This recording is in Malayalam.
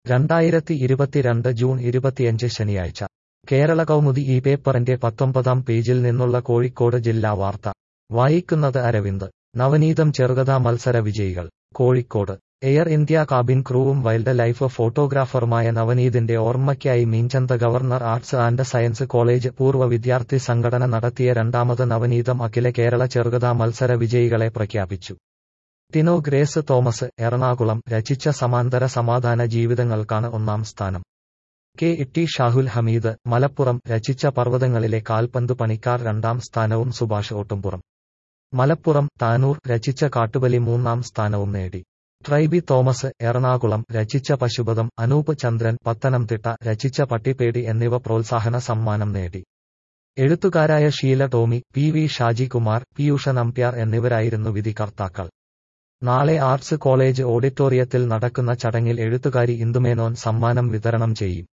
രണ്ടായിരത്തി ഇരുപത്തിരണ്ട് ജൂൺ ഇരുപത്തിയഞ്ച് ശനിയാഴ്ച കേരള കൗമുദി ഈ പേപ്പറിന്റെ പത്തൊമ്പതാം പേജിൽ നിന്നുള്ള കോഴിക്കോട് ജില്ലാ വാർത്ത വായിക്കുന്നത് അരവിന്ദ് നവനീതം ചെറുകഥാ മത്സര വിജയികൾ കോഴിക്കോട് എയർ ഇന്ത്യ കാബിൻ ക്രൂവും വൈൽഡ് ലൈഫ് ഫോട്ടോഗ്രാഫറുമായ നവനീതിന്റെ ഓർമ്മയ്ക്കായി Meenchanda government arts and science college പൂർവ്വ വിദ്യാർത്ഥി സംഘടന നടത്തിയ രണ്ടാമത് നവനീതം അഖില കേരള ചെറുകഥാ മത്സര വിജയികളെ പ്രഖ്യാപിച്ചു ടിനോ ഗ്രേസ് തോമസ് എറണാകുളം രചിച്ച സമാന്തര സമാധാന ജീവിതങ്ങൾക്കാണ് ഒന്നാം സ്ഥാനം കെ ഇട്ടി ഷാഹുൽ ഹമീദ് മലപ്പുറം രചിച്ച പർവ്വതങ്ങളിലെ കാൽപന്ത് പണിക്കാർ രണ്ടാം സ്ഥാനവും സുഭാഷ് ഓട്ടുംപുറം മലപ്പുറം താനൂർ രചിച്ച കാട്ടുബലി മൂന്നാം സ്ഥാനവും നേടി ട്രൈബി തോമസ് എറണാകുളം രചിച്ച പശുപതം അനൂപ് ചന്ദ്രൻ പത്തനംതിട്ട രചിച്ച പട്ടിപ്പേടി എന്നിവ പ്രോത്സാഹന സമ്മാനം നേടി എഴുത്തുകാരായ ഷീല ടോമി പി വി ഷാജികുമാർ പീയൂഷ നമ്പ്യാർ എന്നിവരായിരുന്നു വിധികർത്താക്കൾ നാളെ ആർട്സ് കോളേജ് ഓഡിറ്റോറിയത്തിൽ നടക്കുന്ന ചടങ്ങിൽ എഴുത്തുകാരി ഇന്ദുമേനോൻ സമ്മാനം വിതരണം ചെയ്യും